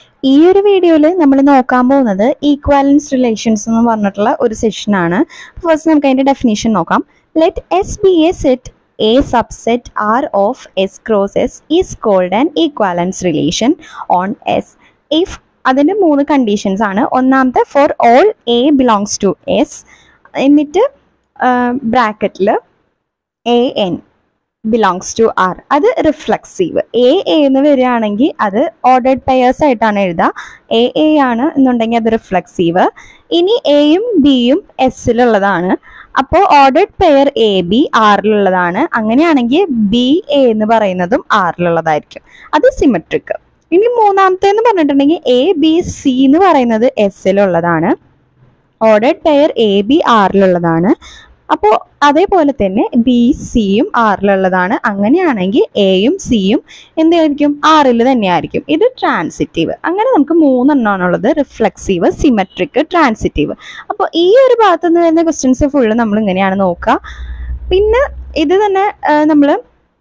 ഈ ഒരു വീഡിയോയിൽ നമ്മൾ നോക്കാൻ പോകുന്നത് ഈക്വാലൻസ് റിലേഷൻസ് എന്ന് പറഞ്ഞിട്ടുള്ള ഒരു സെഷനാണ് ഫസ്റ്റ് നമുക്ക് അതിന്റെ ഡെഫിനേഷൻ നോക്കാം let S be a set a subset R of S cross S is called an equivalence relation on S if അതിൻ്റെ മൂന്ന് കണ്ടീഷൻസ് ആണ് ഒന്നാമത്തെ for all a belongs to S എന്നിട്ട് ബ്രാക്കറ്റിൽ a n belongs to R അത് reflexive a a എന്ന് വരികയാണെങ്കിൽ അത് ഓർഡേഡ് പെയേഴ്സ് ആയിട്ടാണ് എഴുതുക എ എ ആണ് എന്നുണ്ടെങ്കിൽ അത് റിഫ്ലക്സീവ് ഇനി എയും ബിയും എസ്സിലുള്ളതാണ് അപ്പോൾ ഓർഡേഡ് പെയർ എ ബി ആറിലുള്ളതാണ് അങ്ങനെയാണെങ്കിൽ ബി എ എന്ന് പറയുന്നതും ആറിലുള്ളതായിരിക്കും അത് സിമെട്രിക് ഇനി മൂന്നാമത്തെ എന്ന് പറഞ്ഞിട്ടുണ്ടെങ്കിൽ എ ബി സി എന്ന് പറയുന്നത് എസ്സിലുള്ളതാണ് ഓർഡേഡ് പെയർ എ ബി ആറിലുള്ളതാണ് അപ്പോൾ അതേപോലെ തന്നെ ബി സിയും ആറിലുള്ളതാണ് അങ്ങനെയാണെങ്കിൽ എയും സിയും എന്തായിരിക്കും ആറിൽ തന്നെയായിരിക്കും ഇത് ട്രാൻസിറ്റീവ് അങ്ങനെ നമുക്ക് മൂന്നെണ്ണമാണുള്ളത് റിഫ്ലെക്സീവ് സിമെട്രിക് ട്രാൻസിറ്റീവ് അപ്പോൾ ഈ ഒരു ഭാഗത്ത് നിന്ന് വരുന്ന ക്വസ്റ്റ്യൻസ് ഫുള്ള് നമ്മൾ ഇങ്ങനെയാണ് നോക്കുക പിന്നെ ഇത് തന്നെ നമ്മൾ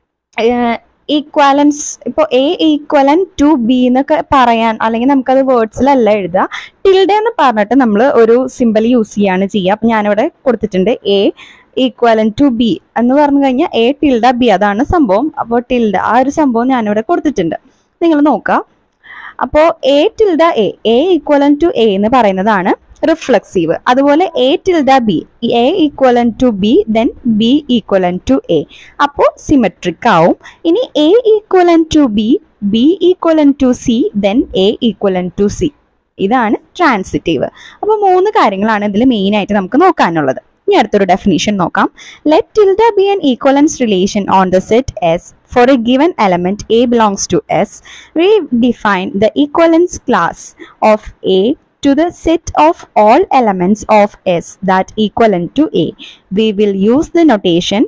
ഈക്വാലൻസ് ഇപ്പോൾ എ ഈക്വലൻ ടു ബി എന്നൊക്കെ പറയാൻ അല്ലെങ്കിൽ നമുക്കത് വേർഡ്സിലല്ല എഴുതുക ടിൽഡ എന്ന് പറഞ്ഞിട്ട് നമ്മൾ ഒരു സിമ്പിൾ യൂസ് ചെയ്യാണ് ചെയ്യുക അപ്പം ഞാനിവിടെ കൊടുത്തിട്ടുണ്ട് എ ഈക്വലൻ ടു ബി എന്ന് പറഞ്ഞു കഴിഞ്ഞാൽ എ ടിൽഡ ബി അതാണ് സംഭവം അപ്പോൾ ടിൽഡ ആ ഒരു സംഭവം ഞാനിവിടെ കൊടുത്തിട്ടുണ്ട് നിങ്ങൾ നോക്കുക അപ്പോൾ a tilde a a equivalent to a എന്ന് പറയുന്നതാണ് റിഫ്ലക്സീവ് അതുപോലെ a tilde b a equivalent to b then b equivalent to a അപ്പോൾ സിമെട്രിക് ആവും ഇനി a equivalent to b b equivalent to c then a equivalent to c ഇതാണ് transitive അപ്പോൾ മൂന്ന് കാര്യങ്ങളാണ് ഇതിൽ മെയിൻ ആയിട്ട് നമുക്ക് നോക്കാനുള്ളത് ഇനി അടുത്തൊരു ഡെഫിനേഷൻ നോക്കാം let tilde be an equivalence relation on the set S for a given element A belongs to S, we define the equivalence class of A to the set of all elements of S that equivalent to A. We will use the notation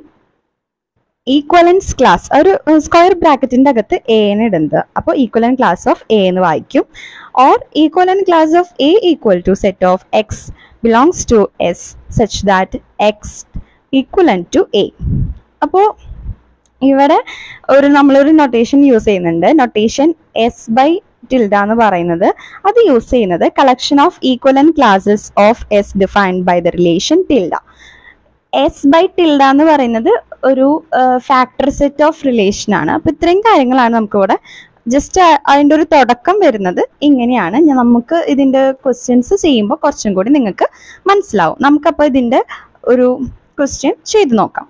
equivalence class ഒരു square ബ്രാക്കറ്റിന്റെ അകത്ത് a എന്ന് ഇടുന്നത് അപ്പോൾ ഈക്വലൻ class of a എന്ന് വായിക്കും or equivalence class of a equal to set of x belongs to S such that x equivalent to a അപ്പോൾ ഇവിടെ ഒരു നമ്മളൊരു നൊട്ടേഷൻ യൂസ് ചെയ്യുന്നുണ്ട് നൊട്ടേഷൻ എസ് ബൈ ടിൽഡ എന്ന് പറയുന്നത് അത് യൂസ് ചെയ്യുന്നത് collection of equivalence classes of S defined by the relation tilde S by tilde എന്ന് പറയുന്നത് ഒരു ഫാക്ടർ സെറ്റ് ഓഫ് റിലേഷൻ ആണ് അപ്പൊ ഇത്രയും കാര്യങ്ങളാണ് നമുക്കിവിടെ ജസ്റ്റ് അതിൻ്റെ ഒരു തുടക്കം വരുന്നത് ഇങ്ങനെയാണ് നമുക്ക് ഇതിൻ്റെ ക്വസ്റ്റ്യൻസ് ചെയ്യുമ്പോൾ കുറച്ചും കൂടി നിങ്ങൾക്ക് മനസ്സിലാവും നമുക്കപ്പോൾ ഇതിൻ്റെ ഒരു ക്വസ്റ്റ്യൻ ചെയ്തു നോക്കാം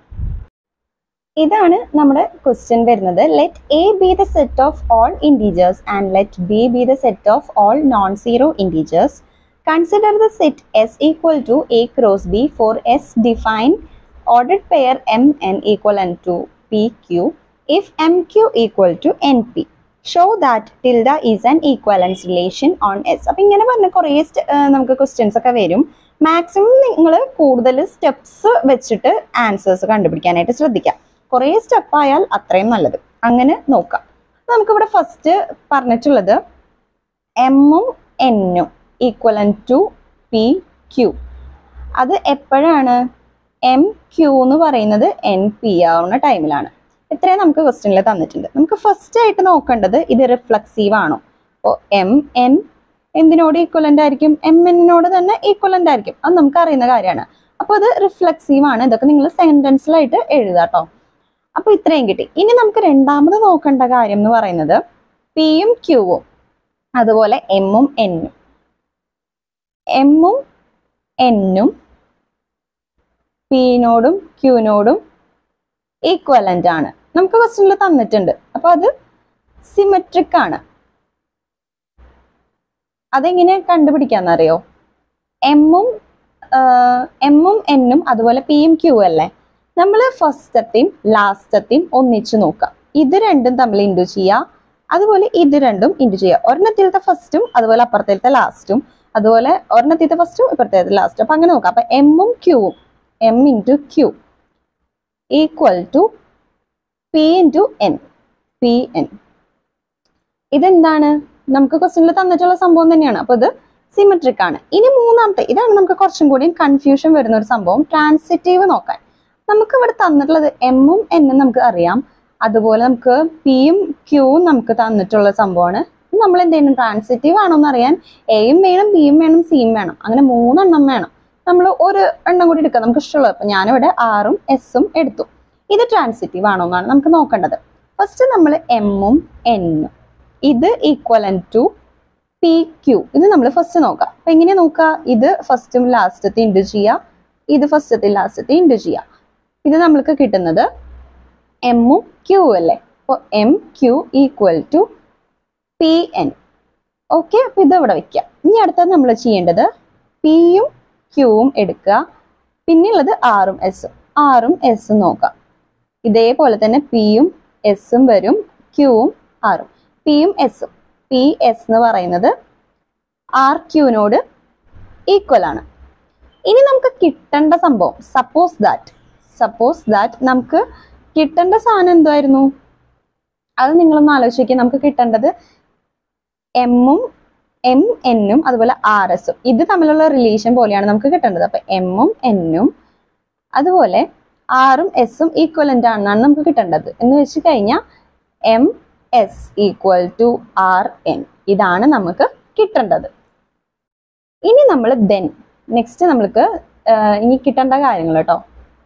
ഇതാണ് നമ്മുടെ ക്വസ്റ്റ്യൻ വരുന്നത് let A be the set of all integers and let B be the set of all non zero integers consider the set S equal to A cross B for S define ordered pair m n equal n to p q if m q equal to n p show that tilde is an equivalence relation on S അപ്പം ഇങ്ങനെ പറഞ്ഞ കുറേ നമുക്ക് questions ഒക്കെ വരും maximum നിങ്ങൾ കൂടുതൽ steps വെച്ചിട്ട് ആൻസേഴ്സ് കണ്ടുപിടിക്കാനായിട്ട് ശ്രദ്ധിക്കാം കുറേ സ്റ്റെപ്പ് ആയാൽ അത്രയും നല്ലത് അങ്ങനെ നോക്കാം നമുക്കിവിടെ ഫസ്റ്റ് പറഞ്ഞിട്ടുള്ളത് എമ്മും എന്നും ഈക്വലൻ ടു പി ക്യു അത് എപ്പോഴാണ് എം ക്യു എന്ന് പറയുന്നത് എൻ പി ആവുന്ന ടൈമിലാണ് ഇത്രയും നമുക്ക് ക്വസ്റ്റ്യനിൽ തന്നിട്ടുണ്ട് നമുക്ക് ഫസ്റ്റ് ആയിട്ട് നോക്കേണ്ടത് ഇത് റിഫ്ലക്സീവ് ആണോ അപ്പോൾ എം എൻ എന്തിനോട് ഈക്വലൻ്റ് ആയിരിക്കും എം എന്നിനോട് തന്നെ ഈക്വലൻ്റ് ആയിരിക്കും അത് നമുക്ക് അറിയുന്ന കാര്യമാണ് അപ്പോൾ ഇത് റിഫ്ലക്സീവ് ആണ് ഇതൊക്കെ നിങ്ങൾ സെൻറ്റൻസിലായിട്ട് എഴുതാട്ടോ അപ്പൊ ഇത്രയും കിട്ടി ഇനി നമുക്ക് രണ്ടാമത് നോക്കേണ്ട കാര്യം എന്ന് പറയുന്നത് പിയും ക്യൂവും അതുപോലെ എമ്മും എന്നും എമ്മും എന്നും പിനോടും ക്യൂനോടും ഈക്വലന്റ് ആണ് നമുക്ക് ക്വസ്റ്റ്യനിൽ തന്നിട്ടുണ്ട് അപ്പൊ അത് സിമെട്രിക് ആണ് അതെങ്ങനെ കണ്ടുപിടിക്കാന്നറിയോ എമ്മും എമ്മും എന്നും അതുപോലെ പിയും ക്യൂ അല്ലേ നമ്മൾ ഫസ്റ്റത്തെയും ലാസ്റ്റത്തെയും ഒന്നിച്ച് നോക്കാം ഇത് രണ്ടും തമ്മിൽ ഇൻഡു ചെയ്യുക അതുപോലെ ഇത് രണ്ടും ഇൻഡു ചെയ്യുക ഒരെണ്ണത്തിലത്തെ ഫസ്റ്റും അതുപോലെ അപ്പുറത്തേലത്തെ ലാസ്റ്റും അതുപോലെ ഒരെണ്ണത്തിലത്തെ ഫസ്റ്റും ഇപ്പുറത്തേലത്തെ ലാസ്റ്റും അപ്പൊ അങ്ങനെ നോക്കാം അപ്പൊ എമ്മും ക്യൂവും m into q equal to p into n p n ഇതെന്താണ് നമുക്ക് ക്വസ്റ്റ്യനിൽ തന്നിട്ടുള്ള സംഭവം തന്നെയാണ് അപ്പൊ ഇത് സിമെട്രിക് ആണ് ഇനി മൂന്നാമത്തെ ഇതാണ് നമുക്ക് കുറച്ചും കൂടി കൺഫ്യൂഷൻ വരുന്ന ഒരു സംഭവം ട്രാൻസിറ്റീവ് നോക്കാൻ നമുക്ക് ഇവിടെ തന്നിട്ടുള്ളത് എമ്മും എന്നും നമുക്ക് അറിയാം അതുപോലെ നമുക്ക് പിയും ക്യൂവും നമുക്ക് തന്നിട്ടുള്ള സംഭവമാണ് നമ്മൾ എന്ത് ചെയ്യണം ട്രാൻസിറ്റീവ് ആണോ എന്ന് അറിയാൻ എയും വേണം ബിയും വേണം സിയും വേണം അങ്ങനെ മൂന്നെണ്ണം വേണം നമ്മൾ ഒരു എണ്ണം കൂടി എടുക്കാം നമുക്ക് ഇഷ്ടമുള്ളത് അപ്പൊ ഞാനിവിടെ ആറും എസും എടുത്തു ഇത് ട്രാൻസിറ്റീവ് ആണോ എന്നാണ് നമുക്ക് നോക്കേണ്ടത് ഫസ്റ്റ് നമ്മൾ എമ്മും എന്നും ഇത് ഈക്വലൻ ടു പി ക്യു ഇത് നമ്മൾ ഫസ്റ്റ് നോക്കാം അപ്പൊ എങ്ങനെയാ നോക്കുക ഇത് ഫസ്റ്റും ലാസ്റ്റത്തെ ഇൻഡു ചെയ്യുക ഇത് ഫസ്റ്റത്തെ ലാസ്റ്റത്തെ ഇൻഡു ചെയ്യുക ഇത് നമ്മൾക്ക് കിട്ടുന്നത് എമ്മും ക്യൂ അല്ലേ അപ്പോൾ m q equal to p n okay അപ്പൊ ഇത് ഇവിടെ വെക്കാം ഇനി അടുത്തത് നമ്മൾ ചെയ്യേണ്ടത് പിയും ക്യൂവും എടുക്കുക പിന്നെയുള്ളത് ആറും എസും ആറും എസും നോക്കാം ഇതേപോലെ തന്നെ പിയും എസും വരും ക്യൂവും ആറും പിയും എസും പി എസ് എന്ന് പറയുന്നത് ആർ ക്യൂവിനോട് ഈക്വൽ ആണ് ഇനി നമുക്ക് കിട്ടേണ്ട സംഭവം സപ്പോസ് ദാറ്റ് സപ്പോസ് ദാറ്റ് നമുക്ക് കിട്ടേണ്ട സാധനം എന്തായിരുന്നു അത് നിങ്ങളൊന്ന് ആലോചിക്കുക നമുക്ക് കിട്ടേണ്ടത് എമ്മും എം എന്നും അതുപോലെ ആർ എസും ഇത് തമ്മിലുള്ള റിലേഷൻ പോലെയാണ് നമുക്ക് കിട്ടേണ്ടത് അപ്പൊ എമ്മും എന്നും അതുപോലെ ആറും എസും ഈക്വലന്റ് ആണെന്നാണ് നമുക്ക് കിട്ടേണ്ടത് എന്ന് വെച്ച് കഴിഞ്ഞാൽ m s equal to r n ഇതാണ് നമുക്ക് കിട്ടേണ്ടത് ഇനി നമ്മൾ ദെൻ നെക്സ്റ്റ് നമ്മൾക്ക് ആഹ് ഇനി കിട്ടേണ്ട കാര്യങ്ങൾ കേട്ടോ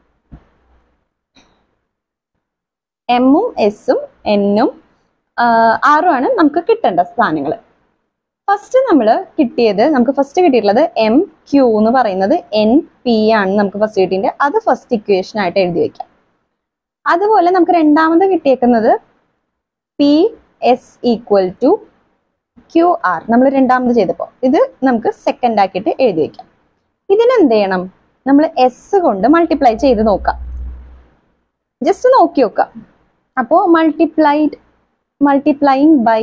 എമ്മും എസും എന്നും ആറുമാണ് നമുക്ക് കിട്ടേണ്ട സ്ഥാനങ്ങൾ ഫസ്റ്റ് നമ്മൾ കിട്ടിയത് നമുക്ക് ഫസ്റ്റ് കിട്ടിയിട്ടുള്ളത് എം ക്യൂ എന്ന് പറയുന്നത് എൻ പി ആണ് നമുക്ക് ഫസ്റ്റ് കിട്ടിയിട്ട് അത് ഫസ്റ്റ് ഇക്വേഷൻ ആയിട്ട് എഴുതി വെക്കാം അതുപോലെ നമുക്ക് രണ്ടാമത് കിട്ടിയേക്കുന്നത് p s equal to q r നമ്മൾ രണ്ടാമത് ചെയ്തപ്പോൾ ഇത് നമുക്ക് സെക്കൻഡ് ആക്കിയിട്ട് എഴുതി വെക്കാം ഇതിനെന്ത് ചെയ്യണം നമ്മൾ എസ് കൊണ്ട് മൾട്ടിപ്ലൈ ചെയ്ത് നോക്കാം ജസ്റ്റ് നോക്കി നോക്കാം അപ്പോൾ multiplied multiplying by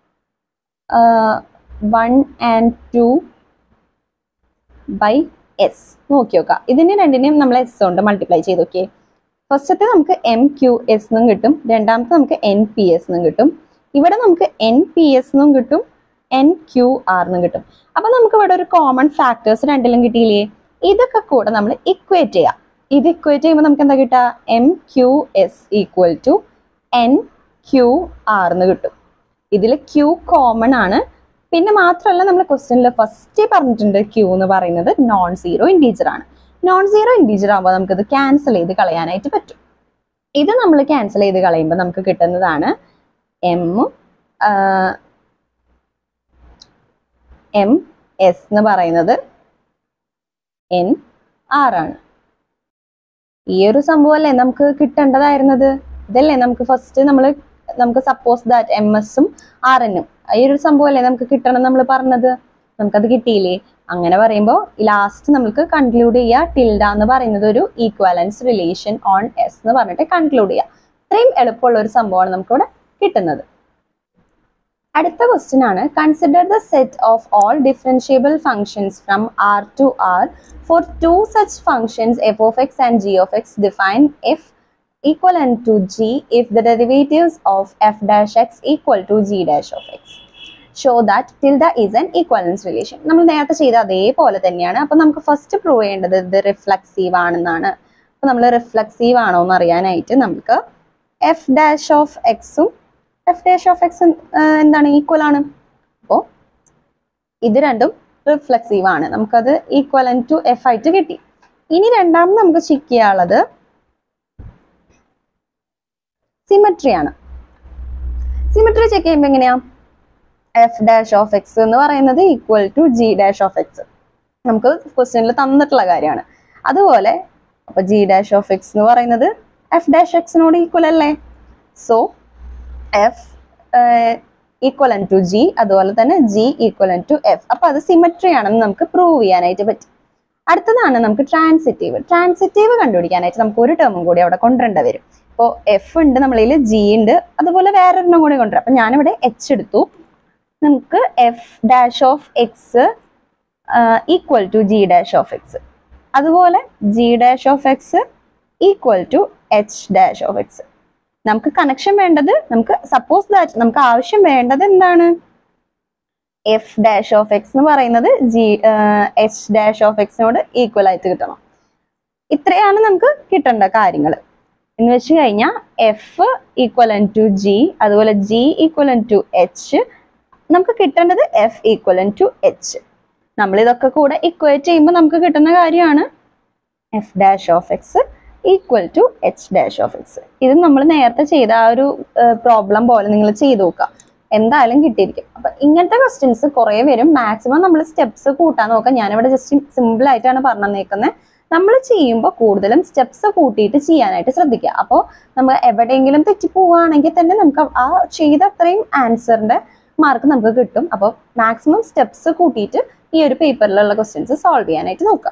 one and two by s നോക്കി നോക്കാം ഇതിനെ രണ്ടിനെയും നമ്മൾ എസ് കൊണ്ട് മൾട്ടിപ്ലൈ ചെയ്ത് നോക്കിയേ ഫസ്റ്റത്തെ നമുക്ക് എം ക്യു എസ് എന്നും കിട്ടും രണ്ടാമത്തെ നമുക്ക് എൻ പി എസ് എന്നും കിട്ടും ഇവിടെ നമുക്ക് എൻ പി എസ് എന്നും കിട്ടും എൻ ക്യു ആർ എന്നും കിട്ടും അപ്പൊ നമുക്ക് ഇവിടെ ഒരു കോമൺ ഫാക്ടേഴ്സ് രണ്ടിലും കിട്ടിയില്ലേ ഇതൊക്കെ കൂടെ നമ്മൾ ഇക്വേറ്റ് ചെയ്യാം ഇത് ഇക്വേറ്റ് ചെയ്യുമ്പോൾ നമുക്ക് എന്താ കിട്ടുക m q s equal to n q r എന്ന് കിട്ടും ഇതിൽ ക്യൂ കോമൺ ആണ് പിന്നെ മാത്രമല്ല നമ്മൾ ക്വസ്റ്റ്യനിൽ ഫസ്റ്റ് പറഞ്ഞിട്ടുണ്ട് ക്യൂ എന്ന് പറയുന്നത് നോൺ സീറോ ഇൻറ്റീജർ ആണ് നോൺ സീറോ ഇൻറ്റീജർ ആകുമ്പോൾ നമുക്കിത് ക്യാൻസൽ ചെയ്ത് കളയാനായിട്ട് പറ്റും ഇത് നമ്മൾ ക്യാൻസൽ ചെയ്ത് കളയുമ്പോൾ നമുക്ക് കിട്ടുന്നതാണ് എം എം എസ് എന്ന് പറയുന്നത് എൻ ആർ ആണ് ഈ ഒരു സംഭവമല്ലേ നമുക്ക് കിട്ടേണ്ടതായിരുന്നത് ഇതല്ലേ നമുക്ക് ഫസ്റ്റ് നമ്മൾ നമുക്ക് സപ്പോസ് ദാറ്റ് എം എസും ആർ എന്നും ഈ ഒരു സംഭവമല്ലേ നമുക്ക് കിട്ടണം നമ്മൾ പറഞ്ഞത് നമുക്കത് കിട്ടിയില്ലേ അങ്ങനെ പറയുമ്പോൾ ലാസ്റ്റ് നമുക്ക് കൺക്ലൂഡ് ചെയ്യുക ടിൽഡ എന്ന് പറയുന്നത് ഒരു ഈക്വാലൻസ് റിലേഷൻ ഓൺ എസ് എന്ന് പറഞ്ഞിട്ട് കൺക്ലൂഡ് ചെയ്യുക ഇത്രയും എളുപ്പമുള്ള ഒരു സംഭവമാണ് നമുക്കിവിടെ കിട്ടുന്നത് അടുത്ത ക്വസ്റ്റ്യൻ ആണ് consider the set of all differentiable functions from R to R for two such functions f of x and g of x define f equivalent to g if the derivatives of f dash x equal to g dash of x. Show that tilde is an equivalence relation. നമ്മൾ നേരത്തെ ചെയ്ത അതേപോലെ തന്നെയാണ് അപ്പൊ നമുക്ക് first prove ചെയ്യേണ്ടത് ഇത് reflexive ആണെന്നാണ് അപ്പൊ നമ്മൾ റിഫ്ലക്സീവ് ആണോ എന്ന് അറിയാനായിട്ട് നമുക്ക് എഫ് ഡാഷ് ഓഫ് എക്സും എഫ് ഡാഷ് ഓഫ് എക്സ് എന്താണ് ഈക്വൽ ആണ് അപ്പോൾ ഇത് രണ്ടും റിഫ്ലക്സീവ് ആണ് നമുക്കത് ഈക്വലൻ ടു എഫ് ആയിട്ട് കിട്ടി ഇനി രണ്ടാമത് നമുക്ക് ചെക്ക് ചെയ്യാനുള്ളത് സിമെട്രി ആണ് സിമെട്രി ചെക്ക് ചെയ്യുമ്പോൾ എങ്ങനെയാ എഫ് ഡാഷ് ഓഫ് എക്സ് എന്ന് പറയുന്നത് equal to g dash of x നമുക്ക് ക്വസ്റ്റ്യനിൽ തന്നിട്ടുള്ള കാര്യമാണ് അതുപോലെ അപ്പൊ ജി ഡാഷ് ഓഫ് എക്സ് എന്ന് പറയുന്നത് എഫ് ഡാഷ് എക്സിനോട് ഈക്വൽ അല്ലേ so f equivalent to g അതുപോലെ തന്നെ ജി ഈക്വലൻ ടു എഫ് അപ്പൊ അത് സിമെട്രി ആണെന്ന് നമുക്ക് പ്രൂവ് ചെയ്യാനായിട്ട് പറ്റും അടുത്തതാണ് നമുക്ക് ട്രാൻസിറ്റീവ് ട്രാൻസിറ്റീവ് കണ്ടുപിടിക്കാനായിട്ട് നമുക്ക് ഒരു ടേമും കൂടി അവിടെ കൊണ്ടുവരേണ്ടി വരും ഇപ്പോൾ എഫ് ഉണ്ട് നമ്മളിൽ ജി ഉണ്ട് അതുപോലെ വേറൊരെണ്ണം കൂടി കൊണ്ടുവരാം അപ്പൊ ഞാനിവിടെ എച്ച് എടുത്തു നമുക്ക് f dash of x equal to g dash of x അതുപോലെ g dash of x equal to h dash of x നമുക്ക് കണക്ഷൻ വേണ്ടത് നമുക്ക് സപ്പോസ് ദാറ്റ് നമുക്ക് ആവശ്യം വേണ്ടത് എന്താണ് എഫ് ഡാഷ് ഓഫ് എക്സ് എന്ന് പറയുന്നത് ജി എച്ച് ഡാഷ് ഓഫ് എക്സിനോട് ഈക്വൽ ആയിട്ട് കിട്ടണം ഇത്രയാണ് നമുക്ക് കിട്ടേണ്ട കാര്യങ്ങൾ എന്ന് വെച്ച് കഴിഞ്ഞാൽ എഫ് ഈക്വലൻ ടു ജി അതുപോലെ ജി ഈക്വലൻ ടു എച്ച് നമുക്ക് കിട്ടേണ്ടത് എഫ് ഈക്വലൻ ടു എച്ച് നമ്മൾ ഇതൊക്കെ കൂടെ ഇക്വേറ്റ് ചെയ്യുമ്പോൾ നമുക്ക് കിട്ടുന്ന കാര്യമാണ് f dash of x equal to h dash of x ഇത് നമ്മൾ നേരത്തെ ചെയ്ത ആ ഒരു പ്രോബ്ലം പോലെ നിങ്ങൾ ചെയ്ത് നോക്കുക എന്തായാലും കിട്ടിയിരിക്കും അപ്പൊ ഇങ്ങനത്തെ ക്വസ്റ്റ്യൻസ് കുറേ വരും മാക്സിമം നമ്മൾ സ്റ്റെപ്സ് കൂട്ടാൻ നോക്കാം ഞാനിവിടെ ജസ്റ്റ് സിമ്പിൾ ആയിട്ടാണ് പറഞ്ഞു തന്നേക്കുന്നത് നമ്മൾ ചെയ്യുമ്പോൾ കൂടുതലും സ്റ്റെപ്സ് കൂട്ടിയിട്ട് ചെയ്യാനായിട്ട് ശ്രദ്ധിക്കുക അപ്പോൾ നമ്മൾ എവിടെയെങ്കിലും തെറ്റി പോവുകയാണെങ്കിൽ തന്നെ നമുക്ക് ആ ചെയ്ത അത്രയും ആൻസറിന്റെ മാർക്ക് നമുക്ക് കിട്ടും അപ്പോൾ മാക്സിമം സ്റ്റെപ്സ് കൂട്ടിയിട്ട് ഈ ഒരു പേപ്പറിലുള്ള ക്വസ്റ്റ്യൻസ് സോൾവ് ചെയ്യാനായിട്ട് നോക്കാം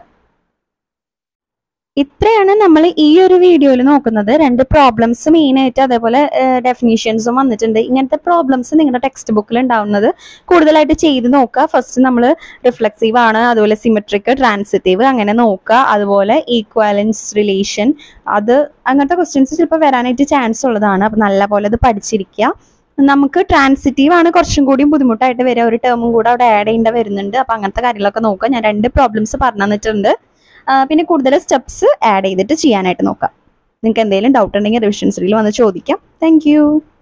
ഇത്രയാണ് നമ്മൾ ഈ ഒരു വീഡിയോയിൽ നോക്കുന്നത് രണ്ട് പ്രോബ്ലംസ് മെയിൻ ആയിട്ട് അതേപോലെ ഡെഫിനീഷൻസും വന്നിട്ടുണ്ട് ഇങ്ങനത്തെ പ്രോബ്ലംസ് നിങ്ങളുടെ ടെക്സ്റ്റ് ബുക്കിൽ ഉണ്ടാവുന്നത് കൂടുതലായിട്ട് ചെയ്ത് നോക്കുക ഫസ്റ്റ് നമ്മൾ റിഫ്ലെക്സീവ് ആണ് അതുപോലെ സിമെട്രിക് ട്രാൻസിറ്റീവ് അങ്ങനെ നോക്കുക അതുപോലെ ഈക്വാലൻസ് റിലേഷൻ അത് അങ്ങനത്തെ ക്വസ്റ്റ്യൻസ് ചിലപ്പോൾ വരാനായിട്ട് ചാൻസ് ഉള്ളതാണ് അപ്പം നല്ല പോലെ അത് പഠിച്ചിരിക്കുക നമുക്ക് ട്രാൻസിറ്റീവ് ആണ് കുറച്ചും കൂടി ബുദ്ധിമുട്ടായിട്ട് വരിക ഒരു ടേമും കൂടെ അവിടെ ആഡ് ചെയ്യേണ്ട വരുന്നുണ്ട് അപ്പം അങ്ങനത്തെ കാര്യങ്ങളൊക്കെ നോക്കുക ഞാൻ രണ്ട് പ്രോബ്ലംസ് പറഞ്ഞു തന്നിട്ടുണ്ട് ആ, പിന്നെ കൂടുതൽ സ്റ്റെപ്സ് ആഡ് ചെയ്തിട്ട് ചെയ്യാനായിട്ട് നോക്കാം നിങ്ങൾക്ക് എന്തെങ്കിലും ഡൗട്ട് ഉണ്ടെങ്കിൽ റിവിഷൻ സീരിയൽ വന്ന് ചോദിക്കാം താങ്ക്